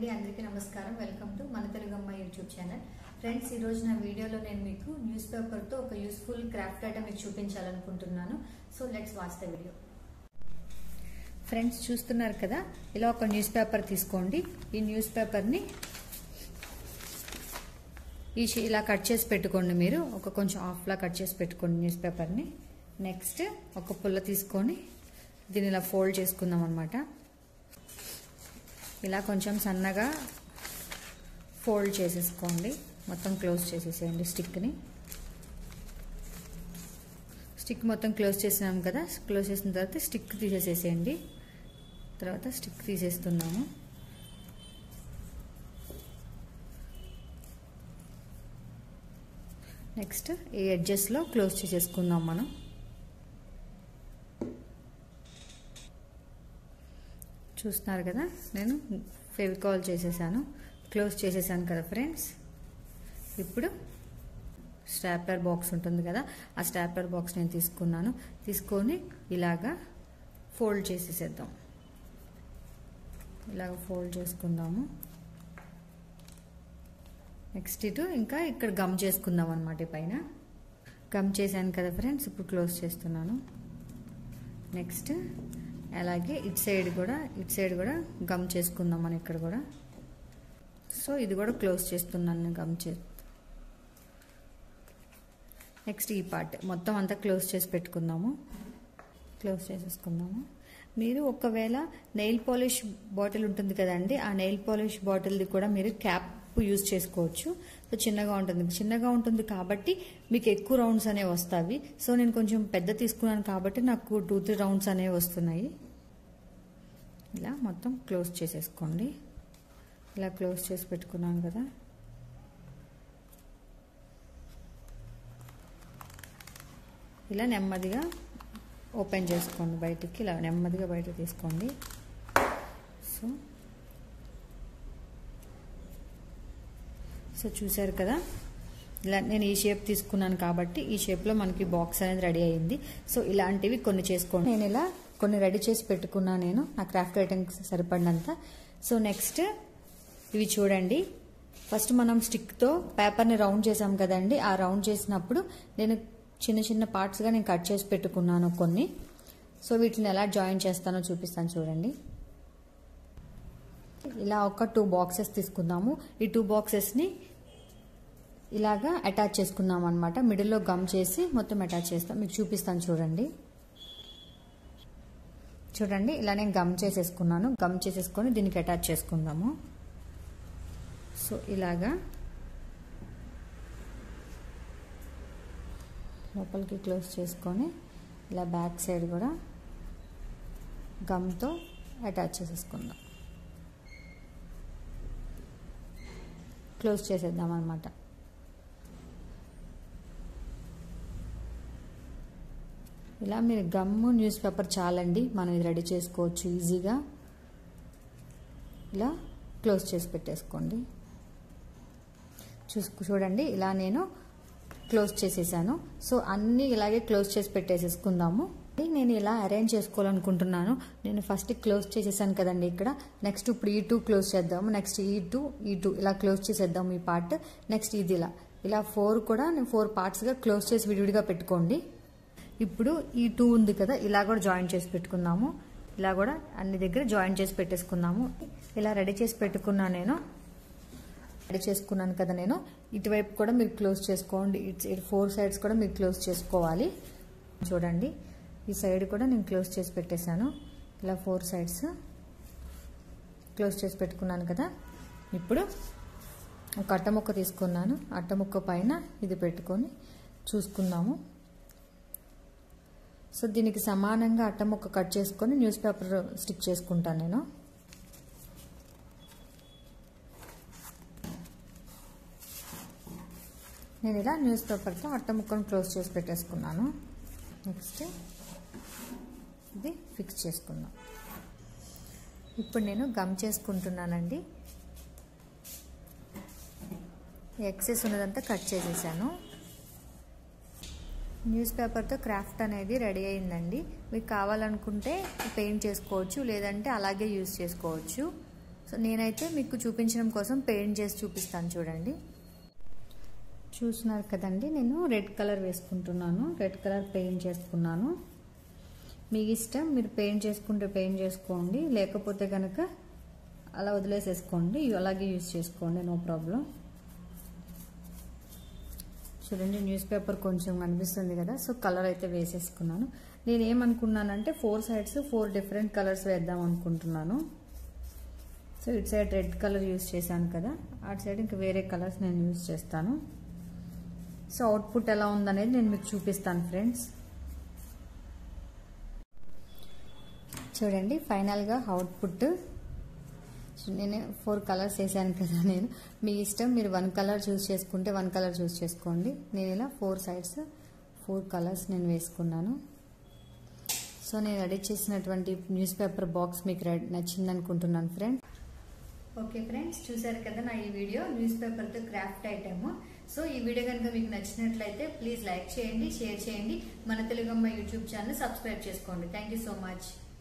అండి అందరికీ నమస్కారం వెల్కమ్ టు మన తెలుగమ్మ యూట్యూబ్ ఛానల్ ఫ్రెండ్స్ ఈ రోజు నా వీడియోలో నేను మీకు న్యూస్ పేపర్తో ఒక యూస్ఫుల్ క్రాఫ్ట్ ఐటమ్ మీకు చూపించాలనుకుంటున్నాను so let's watch the video friends చూస్తున్నారు కదా ఇలా ఒక న్యూస్ పేపర్ తీసుకోండి ఈ న్యూస్ పేపర్ని ఈ షీ- ఇలా కట్ చేసి పెట్టుకోండి మీరు ఒక కొంచెం హాఫ్లా కట్ చేసి పెట్టుకోండి న్యూస్ పేపర్ని నెక్స్ట్ ఒక పుల్ల తీసుకొని దీన్ని ఇలా ఫోల్డ్ చేసుకుందాం అనమాట ఇలా కొంచెం సన్నగా ఫోల్డ్ చేసేసుకోండి మొత్తం క్లోజ్ చేసేసేయండి స్టిక్ని స్టిక్ మొత్తం క్లోజ్ చేసినాం కదా క్లోజ్ చేసిన తర్వాత స్టిక్ తీసేసేసేయండి తర్వాత స్టిక్ తీసేస్తున్నాము నెక్స్ట్ ఈ ఎడ్జెస్లో క్లోజ్ చేసేసుకుందాం మనం చూస్తున్నారు కదా నేను ఫెవికాల్ చేసేసాను క్లోజ్ చేసేసాను కదా ఫ్రెండ్స్ ఇప్పుడు స్టాప్లర్ బాక్స్ ఉంటుంది కదా ఆ స్టాప్లర్ బాక్స్ నేను తీసుకున్నాను తీసుకొని ఇలాగా ఫోల్డ్ చేసేసేద్దాం ఇలాగ ఫోల్డ్ చేసుకుందాము నెక్స్ట్ ఇటు ఇంకా ఇక్కడ గమ్ చేసుకుందాం అనమాట పైన గమ్ చేశాను కదా ఫ్రెండ్స్ ఇప్పుడు క్లోజ్ చేస్తున్నాను నెక్స్ట్ అలాగే ఇటు సైడ్ కూడా ఇటు సైడ్ కూడా గమ్ చేసుకుందాం మనం ఇక్కడ కూడా సో ఇది కూడా క్లోజ్ చేస్తున్నాను గమ్ చే నెక్స్ట్ ఈ పార్ట్ మొత్తం అంతా క్లోజ్ చేసి పెట్టుకుందాము క్లోజ్ చేసేసుకుందాము మీరు ఒకవేళ నెయిల్ పాలిష్ బాటిల్ ఉంటుంది కదండి ఆ నెయిల్ పాలిష్ బాటిల్ది కూడా మీరు క్యాప్ యూజ్ చేసుకోవచ్చు సో చిన్నగా ఉంటుంది చిన్నగా ఉంటుంది కాబట్టి మీకు ఎక్కువ రౌండ్స్ అనేవి వస్తాయి సో నేను కొంచెం పెద్ద తీసుకున్నాను కాబట్టి నాకు టూ త్రీ రౌండ్స్ అనేవి వస్తున్నాయి ఇలా మొత్తం క్లోజ్ చేసేసుకోండి ఇలా క్లోజ్ చేసి పెట్టుకున్నాను కదా ఇలా నెమ్మదిగా ఓపెన్ చేసుకోండి బయటికి ఇలా నెమ్మదిగా బయట తీసుకోండి సో సో చూసారు కదా ఇలా నేను ఈ షేప్ తీసుకున్నాను కాబట్టి ఈ షేప్లో మనకి బాక్స్ అనేది రెడీ అయింది సో ఇలాంటివి కొన్ని చేసుకోండి నేను ఇలా కొన్ని రెడీ చేసి పెట్టుకున్నా నేను నా క్రాఫ్ట్ ఐటమ్స్ సరిపడినంత సో నెక్స్ట్ ఇవి చూడండి ఫస్ట్ మనం స్టిక్తో పేపర్ని రౌండ్ చేసాం కదండి ఆ రౌండ్ చేసినప్పుడు నేను చిన్న చిన్న పార్ట్స్గా నేను కట్ చేసి పెట్టుకున్నాను కొన్ని సో వీటిని ఎలా జాయిన్ చేస్తానో చూపిస్తాను చూడండి ఇలా ఒక టూ బాక్సెస్ తీసుకుందాము ఈ టూ బాక్సెస్ని ఇలాగా అటాచ్ చేసుకుందాం అనమాట మిడిల్లో గమ్ చేసి మొత్తం అటాచ్ చేస్తాం మీకు చూపిస్తాను చూడండి చూడండి ఇలా నేను గమ్ చేసేసుకున్నాను గమ్ చేసేసుకొని దీనికి అటాచ్ చేసుకుందాము సో ఇలాగా లోపలికి క్లోజ్ చేసుకొని ఇలా బ్యాక్ సైడ్ కూడా గమ్తో అటాచ్ చేసేసుకుందాం క్లోజ్ చేసేద్దాం అనమాట ఇలా మీరు గమ్ము న్యూస్ పేపర్ చాలండి మనం ఇది రెడీ చేసుకోవచ్చు ఈజీగా ఇలా క్లోజ్ చేసి పెట్టేసుకోండి చూసుకు చూడండి ఇలా నేను క్లోజ్ చేసేసాను సో అన్నీ ఇలాగే క్లోజ్ చేసి పెట్టేసేసుకుందాము నేను ఇలా అరేంజ్ చేసుకోవాలనుకుంటున్నాను నేను ఫస్ట్ క్లోజ్ చేసేసాను కదండి ఇక్కడ నెక్స్ట్ ఇప్పుడు ఈ టూ క్లోజ్ చేద్దాము నెక్స్ట్ ఈ టూ ఈ టూ ఇలా క్లోజ్ చేసేద్దాము ఈ పార్ట్ నెక్స్ట్ ఇది ఇలా ఇలా ఫోర్ కూడా నేను ఫోర్ పార్ట్స్గా క్లోజ్ చేసి విడివిడిగా పెట్టుకోండి ఇప్పుడు ఈ టూ ఉంది కదా ఇలా కూడా జాయిన్ చేసి పెట్టుకుందాము ఇలా కూడా అన్ని దగ్గర జాయిన్ చేసి పెట్టేసుకుందాము ఇలా రెడీ చేసి పెట్టుకున్నా నేను రెడీ చేసుకున్నాను కదా నేను ఇటువైపు కూడా మీరు క్లోజ్ చేసుకోండి ఇటు ఫోర్ సైడ్స్ కూడా మీరు క్లోజ్ చేసుకోవాలి చూడండి ఈ సైడ్ కూడా నేను క్లోజ్ చేసి పెట్టేశాను ఇలా ఫోర్ సైడ్స్ క్లోజ్ చేసి పెట్టుకున్నాను కదా ఇప్పుడు ఒక అట్టముక్క తీసుకున్నాను అట్టముక్క పైన ఇది పెట్టుకొని చూసుకుందాము సో దీనికి సమానంగా అట్టముక్క కట్ చేసుకొని న్యూస్ పేపర్ స్టిక్ చేసుకుంటాను నేను నేను ఇలా న్యూస్ పేపర్తో అట్ట ముక్కను క్లోజ్ చేసి పెట్టేసుకున్నాను నెక్స్ట్ ఇది ఫిక్స్ చేసుకుందాం ఇప్పుడు నేను గమ్ చేసుకుంటున్నానండి ఎక్సెస్ ఉన్నదంతా కట్ చేసేసాను న్యూస్ పేపర్తో క్రాఫ్ట్ అనేది రెడీ అయిందండి మీకు కావాలనుకుంటే పెయింట్ చేసుకోవచ్చు లేదంటే అలాగే యూస్ చేసుకోవచ్చు సో సో నేనైతే మీకు చూపించడం కోసం పెయింట్ చేసి చూపిస్తాను చూడండి చూస్తున్నారు కదండి నేను రెడ్ కలర్ వేసుకుంటున్నాను రెడ్ కలర్ పెయింట్ చేసుకున్నాను మీ ఇష్టం మీరు పెయింట్ చేసుకుంటే పెయింట్ చేసుకోండి లేకపోతే కనుక అలా వదిలేసేసుకోండి అలాగే యూస్ చేసుకోండి నో ప్రాబ్లం చూడండి న్యూస్ పేపర్ కొంచెం కనిపిస్తుంది కదా సో కలర్ అయితే వేసేసుకున్నాను నేను ఏమనుకున్నానంటే four sides four different colours వేద్దాం అనుకుంటున్నాను సో ఇటు సైడ్ రెడ్ కలర్ యూస్ చేశాను కదా అటు సైడ్ ఇంకా వేరే కలర్స్ నేను యూస్ చేస్తాను సో అవుట్పుట్ ఎలా ఉందనేది నేను మీకు చూపిస్తాను ఫ్రెండ్స్ చూడండి ఫైనల్గా అవుట్పుట్ నేను ఫోర్ కలర్స్ వేసాను కదా నేను మీ ఇష్టం మీరు వన్ కలర్ చూస్ చేసుకుంటే వన్ కలర్ చూస్ చేసుకోండి నేను ఇలా ఫోర్ సైడ్స్ ఫోర్ కలర్స్ నేను వేసుకున్నాను సో నేను రెడీ చేసినటువంటి న్యూస్ పేపర్ బాక్స్ మీకు నచ్చింది అనుకుంటున్నాను ఫ్రెండ్ ఓకే ఫ్రెండ్స్ చూసారు కదా నా ఈ వీడియో న్యూస్ పేపర్తో క్రాఫ్ట్ ఐటమ్ సో ఈ వీడియో కనుక మీకు నచ్చినట్లయితే ప్లీజ్ లైక్ చేయండి షేర్ చేయండి మన తెలుగమ్మ యూట్యూబ్ ఛానల్ సబ్స్క్రైబ్ చేసుకోండి థ్యాంక్ సో మచ్